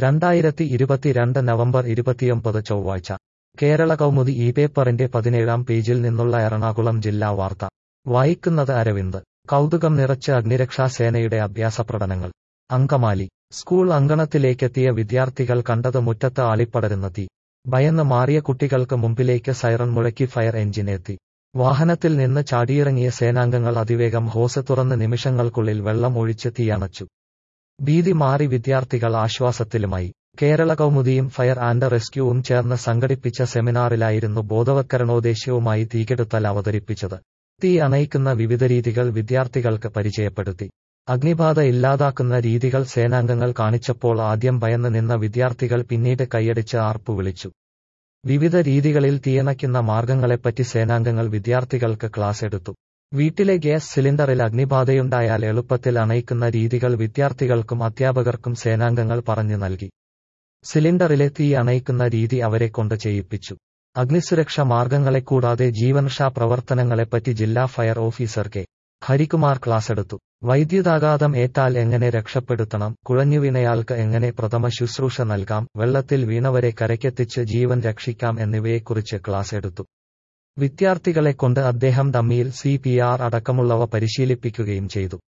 രണ്ടായിരത്തി ഇരുപത്തിരണ്ട് നവംബർ ഇരുപത്തിയൊമ്പത് ചൊവ്വാഴ്ച കേരള കൗമുദി ഈ പേപ്പറിന്റെ പതിനേഴാം പേജിൽ നിന്നുള്ള എറണാകുളം ജില്ലാ വാർത്ത വായിക്കുന്നത് അരവിന്ദ് കൗതുകം നിറച്ച് അഗ്നിരക്ഷാ സേനയുടെ അഭ്യാസ പ്രകടനങ്ങൾ അങ്കമാലി സ്കൂൾ അങ്കണത്തിലേക്കെത്തിയ വിദ്യാർത്ഥികൾ കണ്ടത് മുറ്റത്ത് ആളിപ്പടരുന്ന തീ ഭയന്ന് മാറിയ കുട്ടികൾക്ക് മുമ്പിലേക്ക് സൈറൺ മുഴക്കി ഫയർ എഞ്ചിൻ എത്തി വാഹനത്തിൽ നിന്ന് ചാടിയിറങ്ങിയ സേനാംഗങ്ങൾ അതിവേഗം ഹോസ് തുറന്ന് നിമിഷങ്ങൾക്കുള്ളിൽ വെള്ളം ഒഴിച്ച് തീയണച്ചു ഭീതി മാറി വിദ്യാർത്ഥികൾ ആശ്വാസത്തിലുമായി കേരള കൗമുദിയും ഫയർ ആൻഡ് റെസ്ക്യൂവും ചേർന്ന് സംഘടിപ്പിച്ച സെമിനാറിലായിരുന്നു ബോധവത്കരണോദ്ദേശ്യവുമായി തീകെടുത്തൽ അവതരിപ്പിച്ചത് തീ അണയിക്കുന്ന വിവിധ രീതികൾ വിദ്യാർത്ഥികൾക്ക് പരിചയപ്പെടുത്തി അഗ്നിബാധ ഇല്ലാതാക്കുന്ന രീതികൾ സേനാംഗങ്ങൾ കാണിച്ചപ്പോൾ ആദ്യം ഭയന്ന് നിന്ന വിദ്യാർത്ഥികൾ പിന്നീട് കൈയടിച്ച് ആർപ്പു വിളിച്ചു വിവിധ രീതികളിൽ തീയണയ്ക്കുന്ന മാർഗങ്ങളെപ്പറ്റി സേനാംഗങ്ങൾ വിദ്യാർത്ഥികൾക്ക് ക്ലാസ് എടുത്തു വീട്ടിലെ ഗ്യാസ് സിലിണ്ടറിൽ അഗ്നിബാധയുണ്ടായാൽ എളുപ്പത്തിൽ അണയിക്കുന്ന രീതികൾ വിദ്യാർത്ഥികൾക്കും അധ്യാപകർക്കും സേനാംഗങ്ങൾ പറഞ്ഞു നൽകി സിലിണ്ടറിലെ തീ അണയിക്കുന്ന രീതി അവരെ കൊണ്ട് ചെയ്യിപ്പിച്ചു അഗ്നിസുരക്ഷ മാർഗങ്ങളെ കൂടാതെ ജീവൻരക്ഷാ പ്രവർത്തനങ്ങളെപ്പറ്റി ജില്ലാ ഫയർ ഓഫീസർ കെ ഹരികുമാർ ക്ലാസെടുത്തു വൈദ്യുതാഘാതം ഏറ്റാൽ എങ്ങനെ രക്ഷപ്പെടുത്തണം കുഴഞ്ഞുവീണയാൾക്ക് എങ്ങനെ പ്രഥമ ശുശ്രൂഷ നൽകാം വെള്ളത്തിൽ വീണവരെ കരയ്ക്കെത്തിച്ച് ജീവൻ രക്ഷിക്കാം എന്നിവയെക്കുറിച്ച് ക്ലാസ് എടുത്തു വിദ്യാർത്ഥികളെ കൊണ്ട് അദ്ദേഹം ഡമ്മിയിൽ സി അടക്കമുള്ളവ പരിശീലിപ്പിക്കുകയും ചെയ്തു